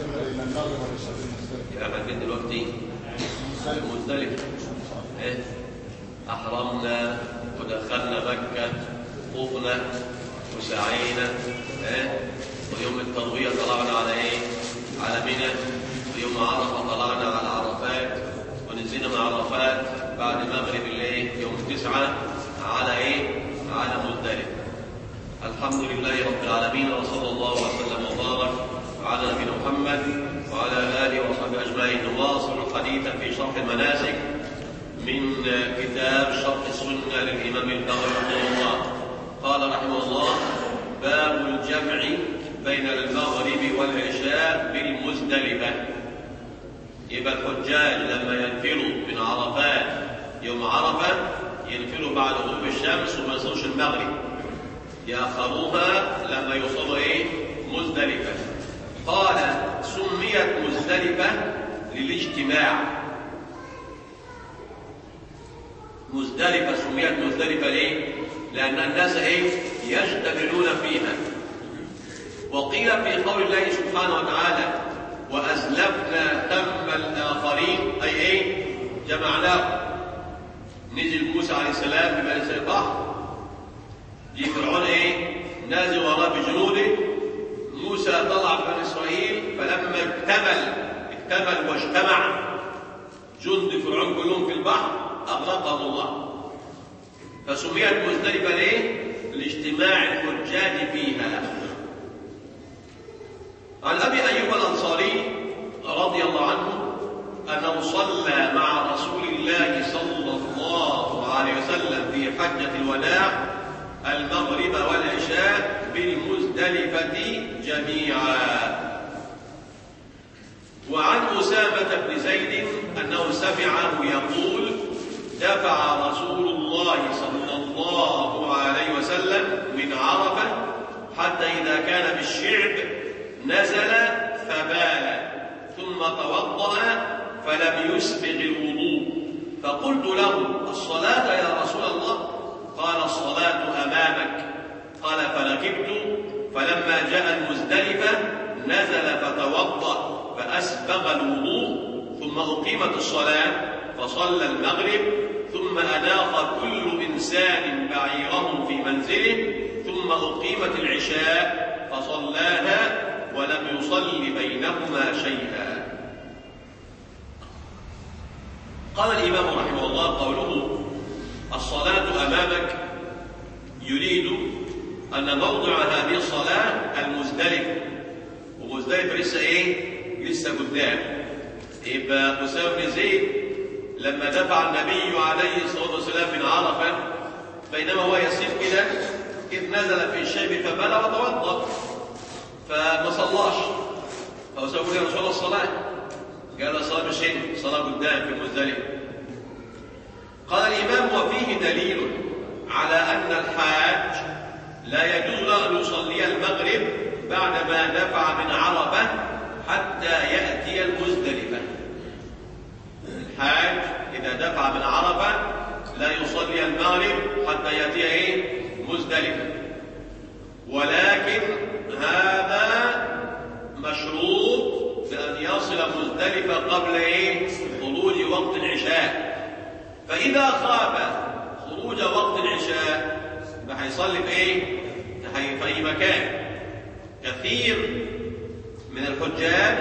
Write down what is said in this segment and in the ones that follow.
بين المغرب والعشاء في المزدلفة يبقى احنا فين دلوقتي مزدلفة إيه؟ أحرمنا ودخلنا مكة طفنا وسعينا إيه؟ ويوم التروية طلعنا على إيه؟ على منى ويوم عرفة طلعنا على عرفات ونزلنا من عرفات بعد مغرب الإيه؟ يوم تسعة على إيه؟ على مزدلفة الحمد لله رب العالمين وصلى الله وسلم وبارك على نبينا محمد وعلى اله وصحبه اجمعين نواصل الحديث في شرح المناسك من كتاب شرح السنه للامام البغوي رحمه الله قال رحمه الله باب الجمع بين المغرب والعشاء بالمزدلفه يبقى الحجاج لما ينفلوا من عرفات يوم عرفه ينفلوا بعد غروب الشمس وما يصلوش المغرب يأخروها لما يوصلوا ايه مزدلفة قال سميت مزدلفة للاجتماع مزدلفة سميت مزدلفة ليه لأن الناس ايه يجتمعون فيها وقيل في قول الله سبحانه وتعالى وأزلفنا ثم الآخرين أي ايه جمعناهم نزل موسى عليه السلام بمنزل البحر دي فرعون ايه نازل وراه بجنوده موسى طلع بني اسرائيل فلما اكتمل اكتمل واجتمع جند فرعون كلهم في البحر اغرقهم الله فسميت مزدلفه ليه لاجتماع الحجاج فيها عن ابي ايوب الانصاري رضي الله عنه انه صلى مع رسول الله صلى الله عليه وسلم في حجه الوداع المغرب والعشاء بالمزدلفة جميعا وعن أسامة بن زيد أنه سمعه يقول دفع رسول الله صلى الله عليه وسلم من عرفة حتى إذا كان بالشعب نزل فبال ثم توضأ فلم يسبغ الوضوء فقلت له الصلاة يا رسول الله قال الصلاة أمامك قال فركبت فلما جاء المزدلفة نزل فتوضأ فأسبغ الوضوء ثم أقيمت الصلاة فصلى المغرب ثم أناخ كل إنسان بعيره في منزله ثم أقيمت العشاء فصلاها ولم يصل بينهما شيئا قال الإمام رحمه الله قوله الصلاة أمامك يريد أن موضع هذه الصلاة المزدلفة ومزدلفة لسه إيه؟ لسه قدام يبقى أسامة بن زيد لما دفع النبي عليه الصلاة والسلام من عرفة بينما هو يسير كده إذ نزل في الشيب فبلى وتوضأ فما صلاش فأسامة بن يا رسول الله الصلاة قال الصلاة مش هنا الصلاة قدام في المزدلفة قال الإمام وفيه دليل على أن الحاج لا يجوز له أن يصلي المغرب بعدما دفع من عرفة حتى يأتي المزدلفة الحاج إذا دفع من عرفة لا يصلي المغرب حتى يأتي إيه؟ مزدلفة ولكن هذا مشروط بأن يصل مزدلفة قبل إيه؟ خروج وقت العشاء فإذا خاف خروج وقت العشاء هيصلي في ايه؟ في اي مكان كثير من الحجاج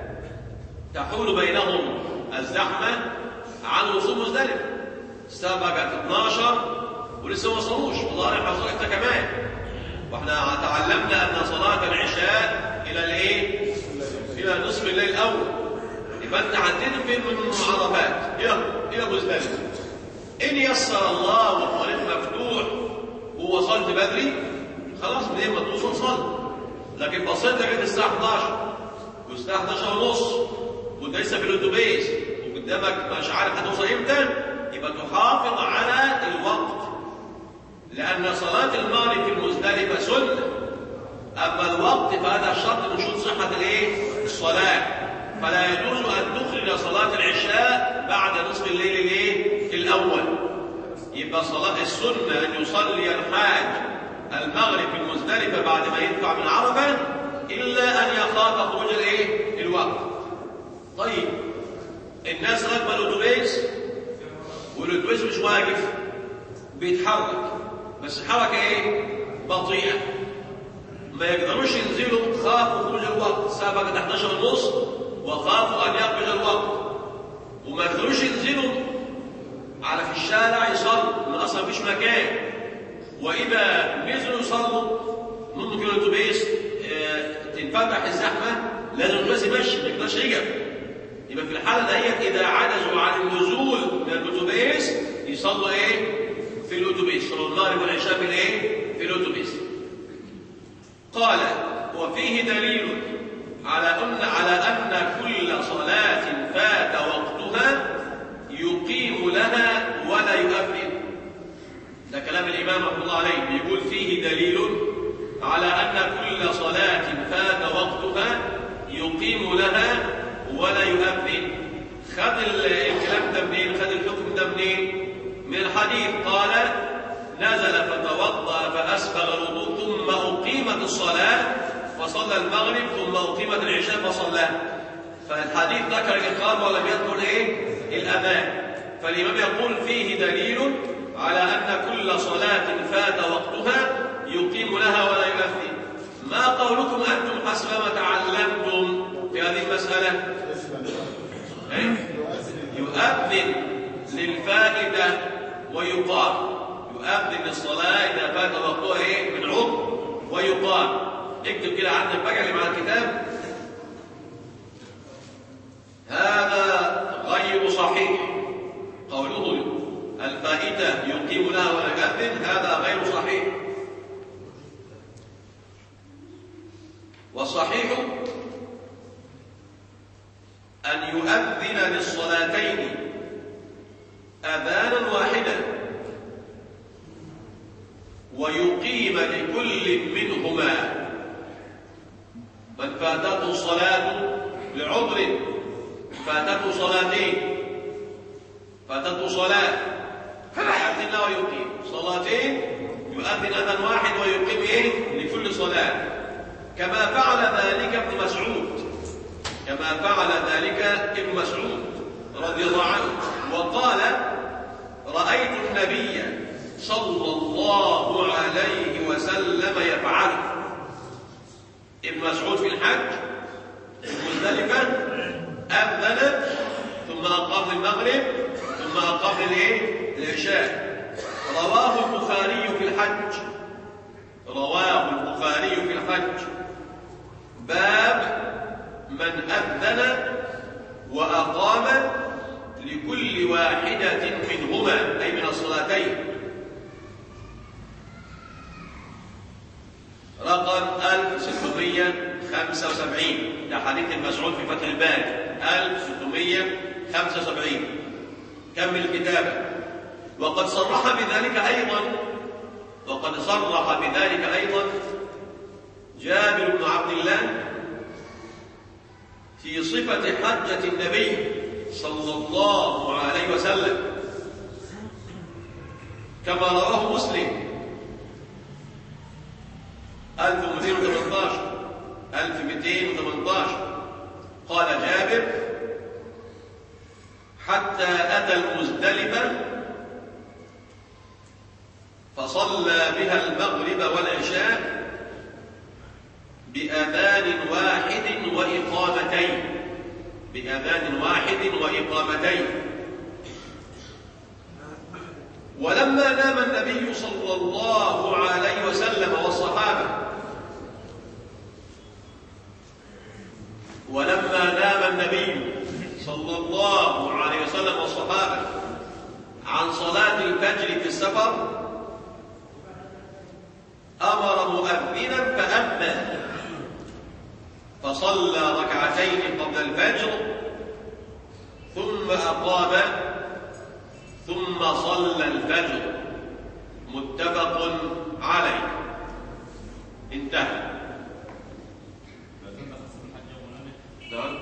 تحول بينهم الزحمه عن وصول مزدلفه الساعه بقت 12 ولسه ما وصلوش والله احنا وصلنا انت كمان واحنا تعلمنا ان صلاه العشاء الى الايه؟ الى نصف الليل الاول يبقى انت عديت فين من عرفات الى الى مزدلفه ان يسر الله والطريق مفتوح ووصلت بدري خلاص منين ما توصل صلي لكن بصيت لغايه الساعه 11 والساعه 11 ونص وانت لسه في الاتوبيس وقدامك مش عارف هتوصل امتى يبقى تحافظ على الوقت لان صلاه المغرب في المزدلفه سنه اما الوقت فهذا شرط من شروط صحه الايه؟ الصلاه فلا يجوز ان تخرج صلاه العشاء بعد نصف الليل الايه؟ الاول يبقى صلاة السنة أن يصلي الحاج المغرب في المزدلفة بعد ما يدفع من عرفة إلا أن يخاف خروج الإيه؟ الوقت بيتحرك بس حركة ايه؟ بطيئة ما يقدروش ينزلوا خافوا خروج الوقت الساعة بقت 11 ونص وخافوا أن يخرج الوقت وما يقدروش ينزلوا على في الشارع يصلوا من أصلا مفيش مكان وإذا نزلوا يصلوا ممكن الأتوبيس آه، تنفتح الزحمة لازم الأتوبيس يمشي ما يقدرش يقف يبقى في الحالة ديت إذا عجزوا عن النزول من الأتوبيس يصلوا إيه؟ في الأتوبيس صلوا المغرب والعشاء في الإيه؟ في الأتوبيس قال وفيه دليل على أن على أن كل صلاة فات وقتها يقيم لها ولا يؤذن ده كلام الإمام رحمه الله عليه بيقول فيه دليل على أن كل صلاة فات وقتها يقيم لها ولا يؤذن خد الكلام ده منين خد الحكم ده منين من الحديث قال نزل فتوضا فاسبغ الوضوء ثم اقيمت الصلاه فصلى المغرب ثم اقيمت العشاء فصلى فالحديث ذكر الاقامه ولم يذكر ايه الاذان فالامام يقول فيه دليل على ان كل صلاه فات وقتها يقيم لها ولا يؤذن ما قولكم انتم حسب ما تعلمتم في هذه المساله إيه؟ يؤذن للفائدة ويقام يؤذن للصلاة إذا فات وقتها إيه من عضو ويقام اكتب كده عندك بقى اللي مع الكتاب هذا غير صحيح قوله الفائدة يقيم لها ولا يؤذن هذا غير صحيح والصحيح أن يؤذن للصلاتين أذانا واحدا ويقيم لكل منهما من فاتته الصلاة لعذر فاتته صلاتين فاتته صلاة فيؤذن له ويقيم صلاتين يؤذن أذان واحد ويقيم إيه لكل صلاة كما فعل ذلك ابن مسعود كما فعل ذلك ابن مسعود رضي الله عنه وقال رأيت النبي صلى الله عليه وسلم يفعله ابن مسعود في الحج مزدلفة أذن ثم أقام المغرب ثم أقام الايه؟ العشاء رواه البخاري في الحج رواه البخاري في الحج باب من أذن وأقام لكل واحدة منهما أي من الصلاتين رقم 1675 ده حديث المسعود في فتح الباري 1675 كمل الكتابة وقد صرح بذلك أيضا وقد صرح بذلك أيضا جابر بن عبد الله في صفة حجة النبي صلى الله عليه وسلم كما رواه مسلم 1218 1218 قال جابر حتى أتى المزدلفة فصلى بها المغرب والعشاء بأذان واحد وإقامتين بأذان واحد وإقامتين ولما نام النبي صلى الله عليه وسلم والصحابة ولما نام النبي صلى الله عليه وسلم والصحابة عن صلاة الفجر في السفر أمر مؤذنا فأذن فصلى ركعتين قبل الفجر ثم أقام ثم صلى الفجر متفق عليه انتهى نعم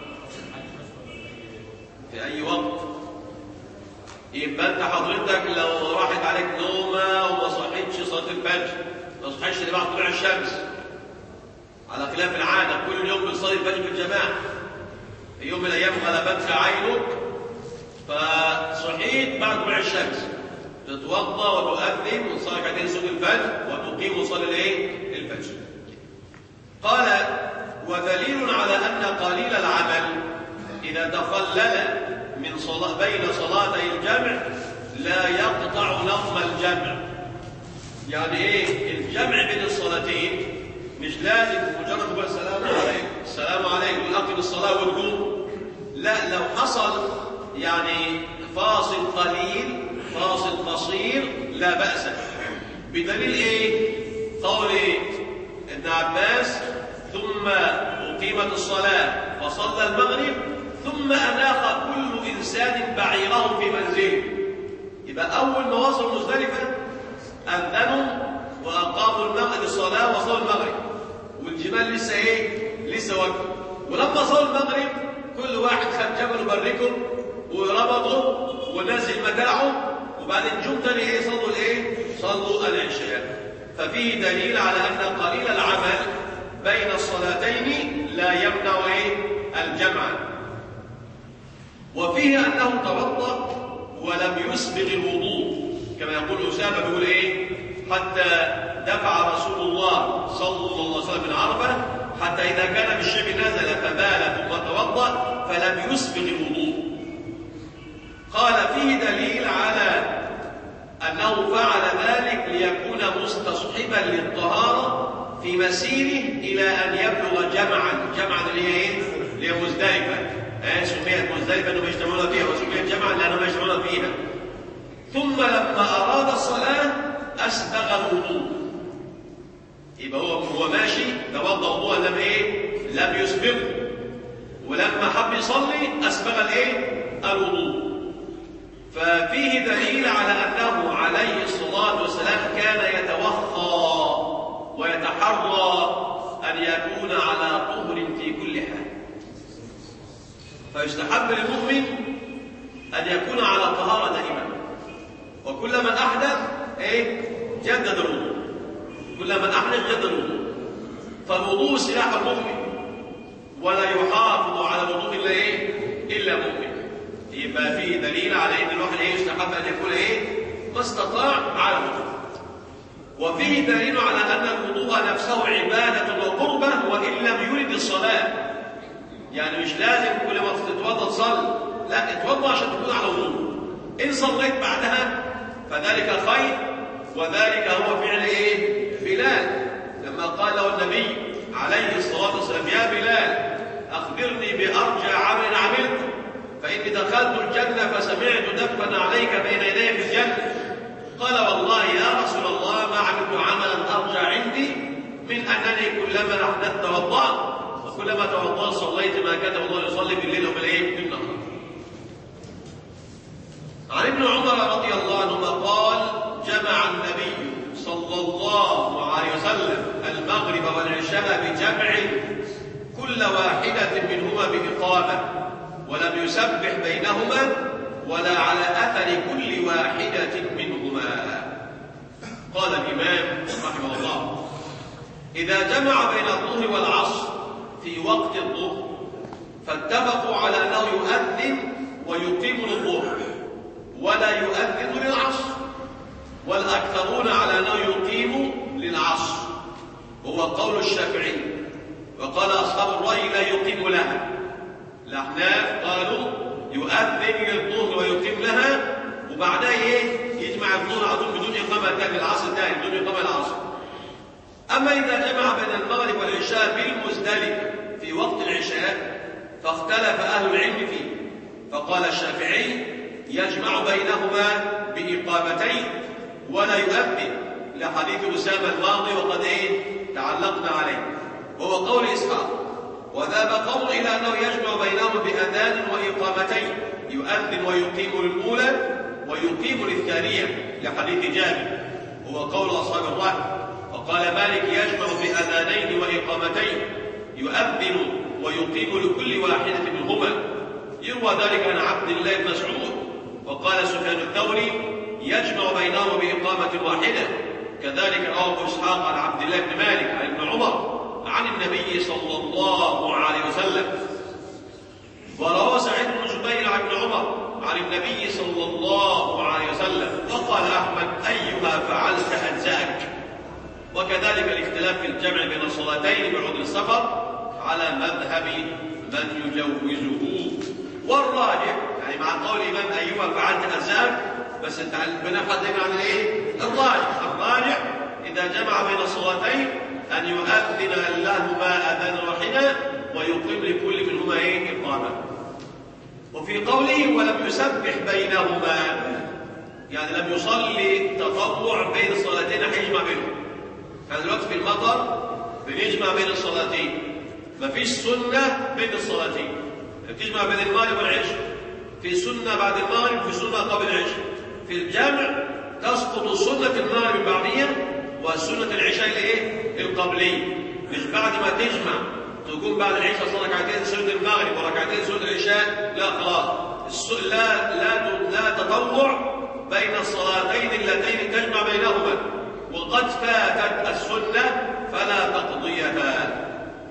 في أي وقت يبقى أنت حضرتك لو راحت عليك نومة وما صحيتش صلاة الفجر ما صحيتش اللي بعد طلوع الشمس على خلاف العادة كل يوم بنصلي الفجر في الجماعة في يوم من الأيام غلبتك عينك فصحيت بعد طلوع الشمس تتوضا وتؤذن وتصلي ركعتين سنة الفجر وتقيم وتصلي الايه؟ الفجر. قال ودليل على ان قليل العمل اذا تخلل من صلاة بين صلاتي الجمع لا يقطع نظم الجمع. يعني ايه؟ الجمع بين الصلاتين مش لازم مجرد تقول السلام عليكم السلام عليكم واقم الصلاه وتقوم لا لو حصل يعني فاصل قليل فاصل قصير لا بأس بدليل ايه قول ابن عباس ثم أقيمت الصلاة فصلى المغرب ثم أناخ كل إنسان بعيره في منزله يبقى أول ما وصلوا مزدلفة أذنوا وأقاموا المغرب الصلاة وصلوا المغرب والجمال لسه إيه؟ لسه واقفة ولما صلوا المغرب كل واحد خد جبل بركه وربطه ونزل متاعه وبعدين جم تاني ايه صلوا الايه؟ صلوا العشاء ففيه دليل على ان قليل العمل بين الصلاتين لا يمنع ايه؟ الجمع وفيه انه توضا ولم يسبغ الوضوء كما يقول اسامه بيقول ايه؟ حتى دفع رسول الله صلى الله عليه وسلم من عرفه حتى اذا كان بالشيب نزل فبال ثم توضا فلم يسبغ الوضوء قال فيه دليل على أنه فعل ذلك ليكون مستصحبا للطهارة في مسيره إلى أن يبلغ جمعا جمعا اللي هي إيه؟ اللي هي مزدلفة آه سميت مزدلفة أنهم يجتمعون فيها وسميت جمعا لأنهم يجتمعون فيها ثم لما أراد الصلاة أسبغ الوضوء يبقى هو هو ماشي توضأ وضوءا لم إيه؟ لم يسبغه ولما حب يصلي أسبغ الإيه؟ الوضوء ففيه دليل على أنه عليه الصلاة والسلام كان يتوخى ويتحرى أن يكون على طهر في كل حال فيستحب للمؤمن أن يكون على طهارة دائما وكلما أحدث إيه جدد الوضوء كلما أحدث جدد الوضوء فالوضوء سلاح المؤمن ولا يحافظ على الوضوء إلا إيه إلا مؤمن يبقى فيه دليل على ان الواحد ايه يستحب ان يكون ايه ما استطاع على الوضوء وفيه دليل على ان الوضوء نفسه عباده وقربه وان لم يرد الصلاه يعني مش لازم كل ما تتوضا تصلي لا اتوضا عشان تكون على وضوء ان صليت بعدها فذلك خير وذلك هو فعل ايه بلال لما قال له النبي عليه الصلاه والسلام يا بلال اخبرني بارجى عمل عملته فإني دخلت الجنة فسمعت دفا عليك بين يدي في الجنة قال والله يا رسول الله ما عملت عملا أرجى عندي من أنني كلما أحدثت توضأت وكلما توضأت صليت ما كتب الله يصلي بالليل وبالإيه بالنهار عن ابن عمر رضي الله عنهما قال جمع النبي صلى الله عليه وسلم المغرب والعشاء بجمع كل واحدة منهما بإقامة ولم يسبح بينهما ولا على أثر كل واحدة منهما قال الإمام رحمه الله إذا جمع بين الظهر والعصر في وقت الظهر فاتفقوا على أنه يؤذن ويقيم للظهر ولا يؤذن للعصر والأكثرون على أنه يقيم للعصر هو قول الشافعي وقال أصحاب الرأي لا يقيم لها الأحناف قالوا يؤذن للظهر ويقيم لها وبعدها ايه يجمع الظهر على طول بدون إقامة تاني العصر تاني بدون إقامة العصر أما إذا جمع بين المغرب والعشاء بالمزدلفة في وقت العشاء فاختلف أهل العلم فيه فقال الشافعي يجمع بينهما بإقامتين ولا يؤذن لحديث أسامة الماضي وقد إيه تعلقنا عليه وهو قول إسحاق وذهب قوم إلى أنه يجمع بينهما بأذان وإقامتين يؤذن ويقيم للأولى ويقيم للثانية لحديث جابر هو قول أصحاب الرأي وقال مالك يجمع بأذانين وإقامتين يؤذن ويقيم لكل واحدة منهما يروى ذلك عن عبد الله بن مسعود وقال سفيان الثوري يجمع بينهما بإقامة واحدة كذلك رواه أبو إسحاق عن عبد الله بن مالك عن ابن عمر عن النبي صلى الله عليه وسلم وروى سعيد بن جبير عن ابن عمر عن النبي صلى الله عليه وسلم وقال أحمد أيها فعلت أجزاك وكذلك الاختلاف في الجمع بين الصلاتين بعود السفر على مذهب من يجوزه والراجح يعني مع قول الإمام أيها فعلت أجزاك بس انت بنبحث دايما عن ايه؟ الراجح الراجح إذا جمع بين الصلاتين أن يؤذن لهما أذان واحدا ويقيم لكل منهما ايه؟ إقامة وفي قوله ولم يسبح بينهما يعني لم يصلي تطوع بين الصلاتين حيجمع بينهم فدلوقتي في المطر بنجمع بين الصلاتين مفيش سنة بين الصلاتين بتجمع بين المغرب والعشاء في سنة بعد المغرب وفي سنة قبل العشاء في الجمع تسقط سنة المغرب البعدية وسنة العشاء الايه؟ القبلية مش بعد ما تجمع تقوم بعد العشاء صلى ركعتين سنة المغرب وركعتين سنة العشاء لا خلاص لا لا لا تطوع بين الصلاتين اللتين تجمع بينهما وقد فاتت السنة فلا تقضيها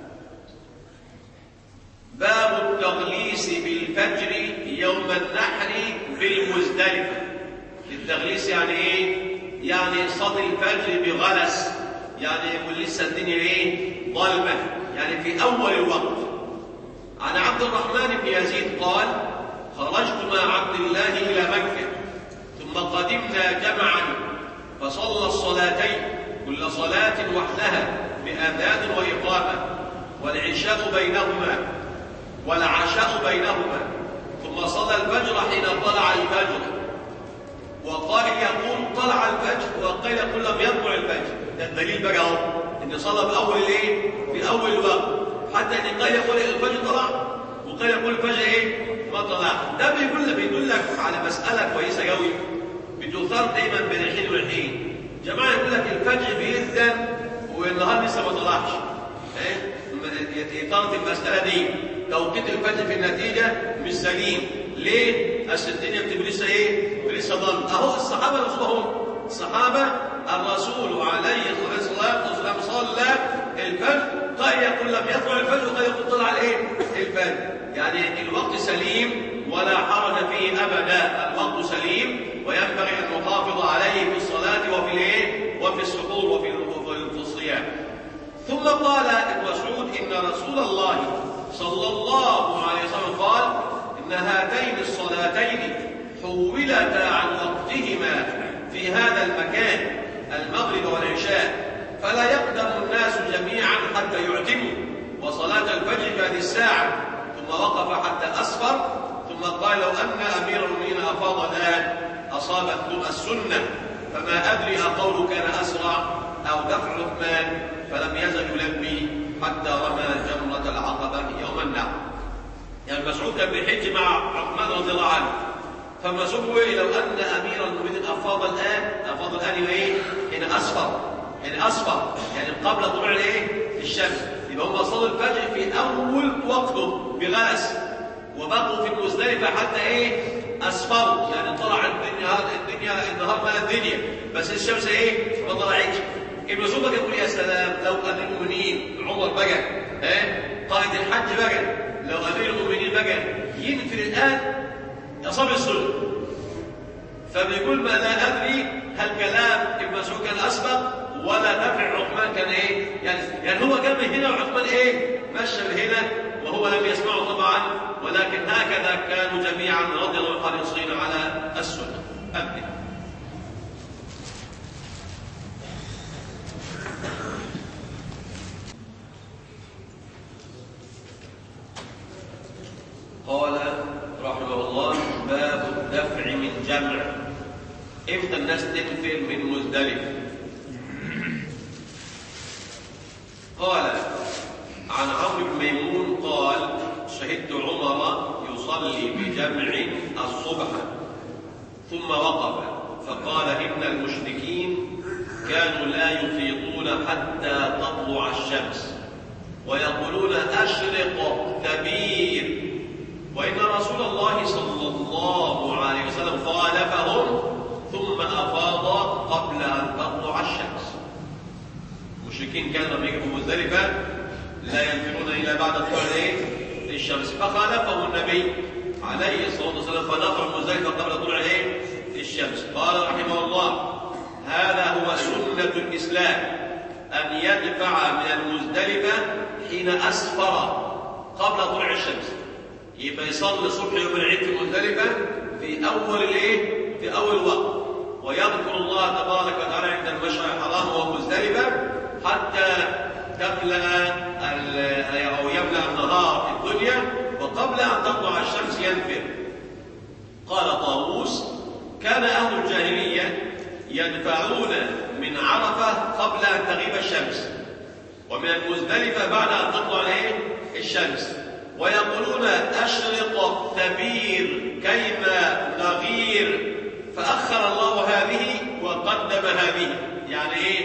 باب التغليس بالفجر يوم النحر بالمزدلفة التغليس يعني ايه؟ يعني صدي الفجر بغلس يعني يقول لسه الدنيا ايه؟ ظلمة يعني في أول الوقت عن عبد الرحمن بن يزيد قال خرجت مع عبد الله إلى مكة ثم قدمنا جمعا فصلى الصلاتين كل صلاة وحدها بأذان وإقامة والعشاء بينهما والعشاء بينهما ثم صلى الفجر حين طلع الفجر وقال يقول طلع الفجر وقيل يقول لم يطلع الفجر ده الدليل بقى اهو ان صلى باول الايه؟ في اول الوقت حتى ان قال يقول الفجر طلع وقال يقول الفجر ايه؟ ما طلع ده بيقول بيقول لك على مساله كويسه قوي بتثار دايما بين الحين والحين جماعه يقول لك الفجر بيأذن والنهار لسه ما طلعش ايه؟ إثارة المسألة دي توقيت الفجر في النتيجة مش سليم ليه؟ أصل الدنيا بتبقى لسه إيه؟ لسه ضل أهو الصحابة نفسهم هم الصحابة الرسول عليه الصلاة والسلام صلى الفجر قال يقول لم يطلع الفجر وقال يقول طلع الايه؟ الفجر يعني الوقت سليم ولا حرج فيه أبدا الوقت سليم وينبغي أن نحافظ عليه في الصلاة وفي الايه؟ وفي السحور وفي في الصيام ثم قال ابن مسعود إن رسول الله صلى الله عليه وسلم قال إن هاتين الصلاتين حولتا عن وقتهما في هذا المكان المغرب والعشاء فلا يقدم الناس جميعا حتى يعتموا وصلاة الفجر في هذه الساعة ثم وقف حتى أسفر ثم قال لو أن أمير المؤمنين أفاض الآن أصابتكم السنة فما أدري أقول كان أسرع أو دفع عثمان فلم يزل يلبي حتى رمى جمرة العقبة يوم النحر يعني مسعود كان بيحج مع عثمان رضي الله عنه فما سبوا لو أن أمير المؤمنين أفاض الآن أفاض الآن إيه؟ هنا أصفر يعني أصفر يعني قبل طلوع الإيه؟ الشمس يبقى هم صلوا الفجر في أول وقته بغلس وبقوا في المزدلفة حتى إيه؟ أصفروا يعني طلع الدنيا الدنيا النهار مال الدنيا بس الشمس إيه؟ ما طلعتش ابن مسعود يقول يا سلام لو امير المؤمنين عمر بقى ها قائد الحج بقى لو امير المؤمنين بقى ينفر الان اصاب السنه فبيقول ما لا ادري هل كلام ابن مسعود كان اسبق ولا دفع عثمان كان ايه يعني يعني هو جاب هنا وعثمان ايه مشى هنا وهو لم يسمعه طبعا ولكن هكذا كانوا جميعا رضي الله حريصين على السنه ابدا قال رحمه الله باب الدفع من جمع امتى الناس تنفر من مزدلفه قال عن عمرو بن ميمون قال شهدت عمر يصلي بجمع الصبح ثم وقف فقال ان المشركين كانوا لا يفيضون حتى تطلع الشمس ويقولون اشرق كبير وإن رسول الله صلى الله عليه وسلم خالفهم ثم أفاض قبل أن تطلع الشمس المشركين كانوا لما يجوا مزدلفة لا ينفرون إلا بعد طلوع الشمس فخالفه النبي عليه الصلاة والسلام فنقر مزدلفة قبل طلوع ايه الشمس قال رحمه الله هذا هو سنة الإسلام أن يدفع من المزدلفة حين أسفر قبل طلوع الشمس يبقى يصلي صبح يوم العيد في المزدلفة في أول الإيه؟ في أول وقت ويذكر الله تبارك وتعالى عند المشعر الحرام وهو مزدلفة حتى تملأ أو يملأ النهار في الدنيا وقبل أن تطلع الشمس ينفر قال طاووس كان أهل الجاهلية يدفعون من عرفة قبل أن تغيب الشمس ومن المزدلفة بعد أن تطلع الايه؟ الشمس ويقولون أشرق ثبير كيما نغير فأخر الله هذه وقدم هذه يعني إيه؟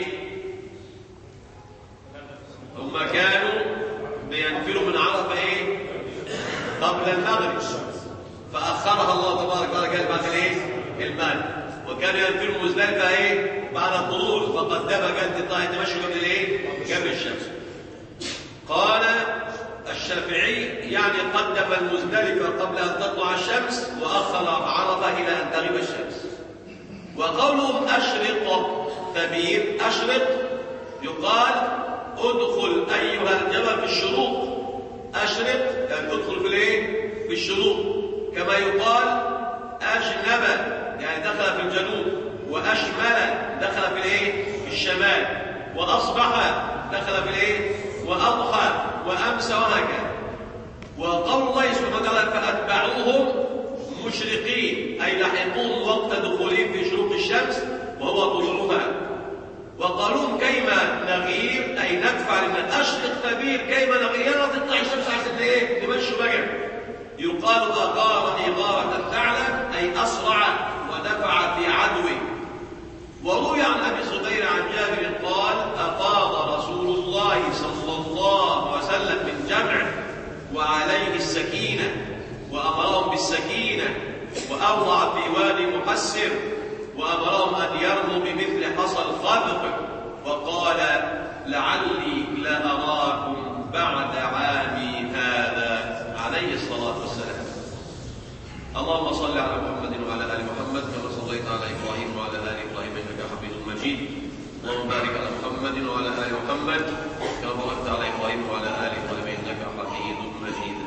هم كانوا بينفروا من عرفة إيه؟ قبل المغرب فأخرها الله تبارك وتعالى بعد الإيه؟ المال وكان ينفر مزدلفة ايه بعد الطلوع فقدم جد طاهر تمشي قبل الايه قبل الشمس قال الشافعي يعني قدم المزدلفة قبل أن تطلع الشمس وأخر عرفة إلى أن تغيب الشمس وقولهم أشرق ثبير أشرق يقال ادخل أيها الجبل في الشروق أشرق يعني تدخل في الايه في الشروق كما يقال أجنب يعني دخل في الجنوب وأشمل دخل في الايه في الشمال وأصبح دخل في الايه وأضحى وأمسى وهكذا وقول الله سبحانه وتعالى فأتبعوهم مشرقين أي لحقوهم وقت دخولهم في شروق الشمس وهو طلوعها وقالوا كيما نغير أي ندفع لمن أشرق نبير كيما نغير يلا تطلع الشمس عشان ايه نمشوا بقى يقال أغار إغارة ثعلب أي أسرع ودفع في عدوه وروي عن أبي صدير عن جابر قال أفاض رسول الله صلى الله عليه وسلم من جمع وعليه السكينة وأمرهم بالسكينة وأوضع في وادي محسر وأمرهم أن يرموا بمثل حصى الخلق وقال لعلي لا أراكم بعد عامي هذا عليه الصلاة والسلام اللهم صل على محمد وعلى آل محمد كما صليت على إبراهيم وعلى آل إبراهيم إنك حميد مجيد اللهم بارك على محمد وعلى آل محمد كما باركت على إبراهيم وعلى آل إبراهيم إنك حميد مجيد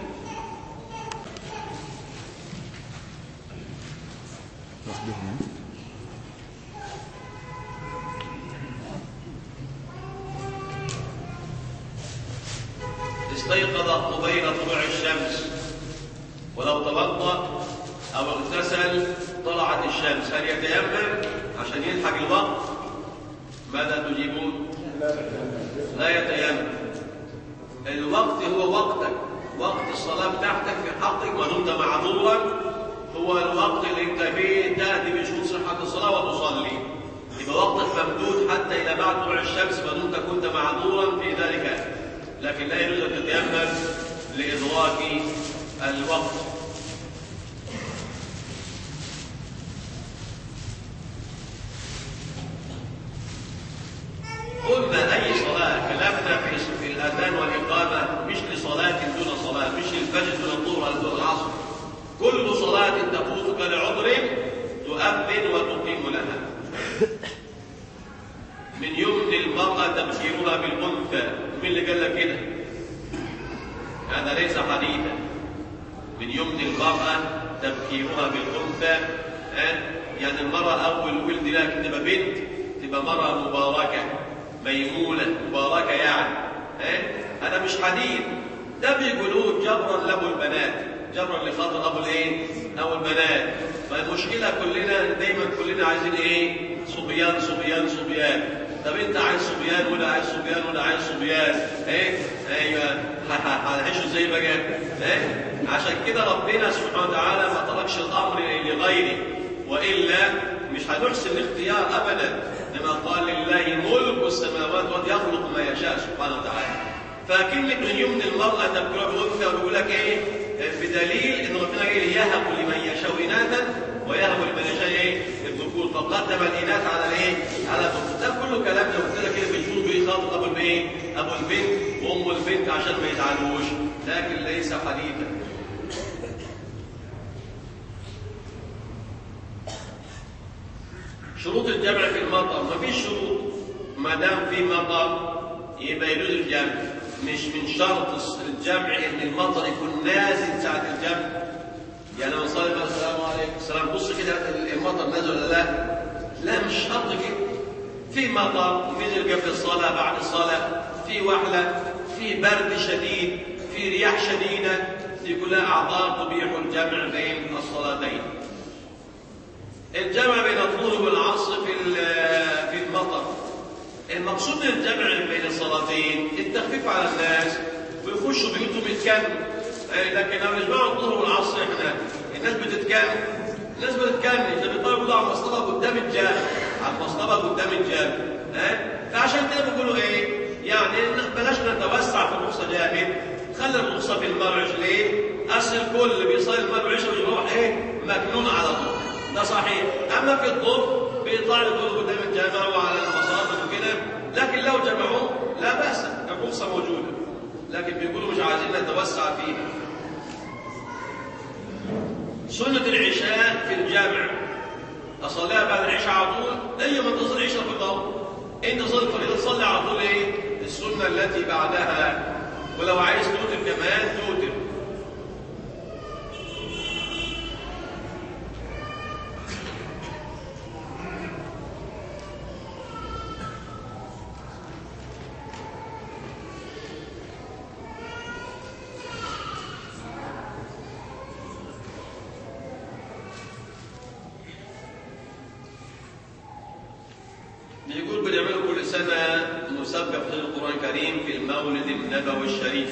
استيقظ قبيل طلوع الشمس ولو توضأ أو اغتسل طلعت الشمس هل يتيمم عشان يلحق الوقت ماذا تجيبون لا يتيمم الوقت هو وقتك وقت الصلاة بتاعتك في حقك ما دمت معذورا هو الوقت اللي انت فيه تأتي بشروط صحة الصلاة وتصلي يبقى وقتك ممدود حتى إلى بعد طلوع الشمس ما دمت كنت معذورا في ذلك لكن لا يجوز أن تتيمم لإدراك الوقت قلنا أي صلاة كلامنا في في الأذان والإقامة مش لصلاة دون صلاة مش للفجر دون الظهر ولا دون العصر كل صلاة تفوتك لعذر تؤذن وتقيم لها من يمن المرأة تبشيرها بالأنثى مين اللي قال لك كده؟ هذا ليس حديثا من يمن المرأة تبكيرها بالأنثى يعني المرأة أول ولد لها تبقى بنت تبقى مرأة مباركة ميمونة مباركة يعني هذا مش حديث ده بيقولوه جبرا له البنات جبرا لخاطر أبو الإيه؟ أو البنات فالمشكلة كلنا دايما كلنا عايزين إيه؟ صبيان صبيان صبيان طب انت عايز صبيان ولا عايز صبيان ولا عايز صبيان ايه ايوه هنعيشوا ازاي بقى ايه عشان كده ربنا سبحانه وتعالى ما تركش الامر لغيره والا مش هنحسن الاختيار ابدا لما قال لله ملك السماوات والارض يخلق ما يشاء سبحانه وتعالى فكلمة من يمن المرأة تبكر بأنثى ويقول لك ايه بدليل ان ربنا قال يهب لمن يشاء اناثا ويهب لمن يشاء ايه الذكور فقدم الاناث على الايه على الذكور ده كله كلام لو قلت لك كده بيشوف بيخاطب ابو الايه ابو البنت وام البنت عشان ما يزعلوش لكن ليس حديثا شروط الجمع في المطر ما فيش شروط ما دام في مطر يبقى يجوز الجمع مش من شرط الجمع ان المطر يكون نازل ساعه الجمع يعني لو صلى الله السلام عليكم السلام بص كده المطر نزل ولا لا لا مش شرط كده في مطر نزل قبل الصلاه بعد الصلاه في وحله في برد شديد في رياح شديده دي كلها اعضاء تبيح الجمع بين الصلاتين الجمع بين الظهر والعصر في في المطر المقصود من الجمع بين الصلاتين التخفيف على الناس ويخشوا بيوتهم يتكلموا لكن لما يجمعوا الظهر والعصر احنا الناس بتتكلم الناس بتتكلم اذا بيطلعوا على المصطبه قدام الجامع على المصطبه قدام الجامع ها فعشان كده بيقولوا ايه يعني بلاش نتوسع في الرخصه جامد خلي الرخصه في المرعش ليه؟ اصل الكل بيصلي المرعش ويروح ايه؟ مجنون على طول ده صحيح اما في الظهر بيطلع الكل قدام الجامع وعلى المصادر وكده لكن لو جمعوه لا باس الرخصه موجوده لكن بيقولوا مش عايزين نتوسع فيها سنة العشاء في الجامع أصليها بعد العشاء على طول أي ما تصلي العشاء في الضوء أنت صلي الفريضة تصلي على طول إيه؟ السنة التي بعدها ولو عايز توتر كمان توتر بيقول بنعمله كل سنة مسابقة في القرآن الكريم في المولد النبوي الشريف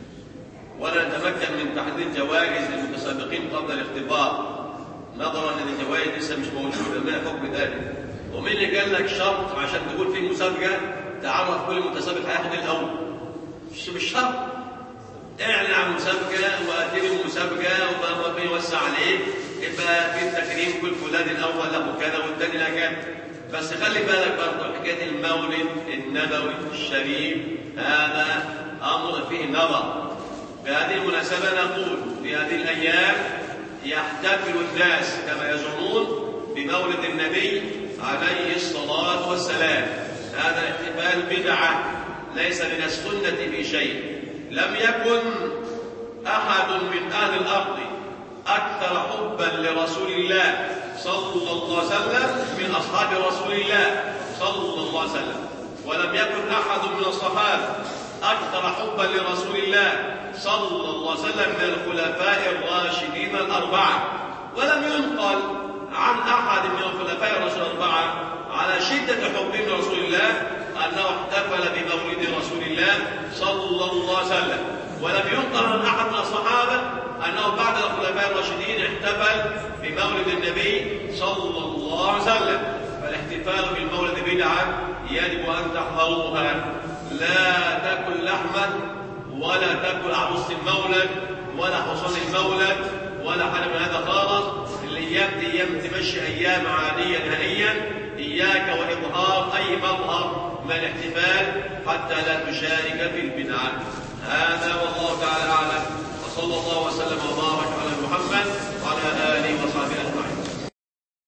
ولا نتمكن من تحديد جوائز للمتسابقين قبل الاختبار نظرا ان الجوائز لسه مش موجودة ما حكم ذلك ومين اللي قال لك شرط عشان تقول في مسابقة تعرف كل متسابق هياخد الأول مش مش شرط اعلن عن مسابقة وأتم المسابقة وما ربنا يوسع عليك يبقى في التكريم كل فلان الأول له كذا والثاني له كذا بس خلي بالك برضه حكايه المولد النبوي الشريف هذا امر فيه نظر بهذه المناسبه نقول في هذه الايام يحتفل الناس كما يزعمون بمولد النبي عليه الصلاه والسلام هذا الاحتفال بدعه ليس من السنه في شيء لم يكن احد من اهل الارض اكثر حبا لرسول الله صلى الله عليه وسلم من أصحاب رسول الله صلى الله عليه وسلم ولم يكن أحد من الصحابة أكثر حبا لرسول الله صلى الله عليه وسلم من الخلفاء الراشدين الأربعة ولم ينقل عن أحد من الخلفاء الراشدين الأربعة على شدة حبهم لرسول الله أنه احتفل بمولد رسول الله صلى الله عليه وسلم ولم ينقل عن أحد من الصحابة أنه بعد الخلفاء الراشدين احتفل بمولد النبي صلى الله عليه وسلم فالاحتفال بالمولد بدعة يجب أن تحذروها لا تأكل لحما ولا تأكل عروس المولد ولا حصان المولد ولا حاجة من هذا خالص الأيام دي أيام تمشي أيام عادية نهائيا إياك وإظهار أي مظهر من الاحتفال حتى لا تشارك في البدعة هذا والله تعالى أعلم وصلى الله وسلم وبارك على محمد وعلى آله وصحبه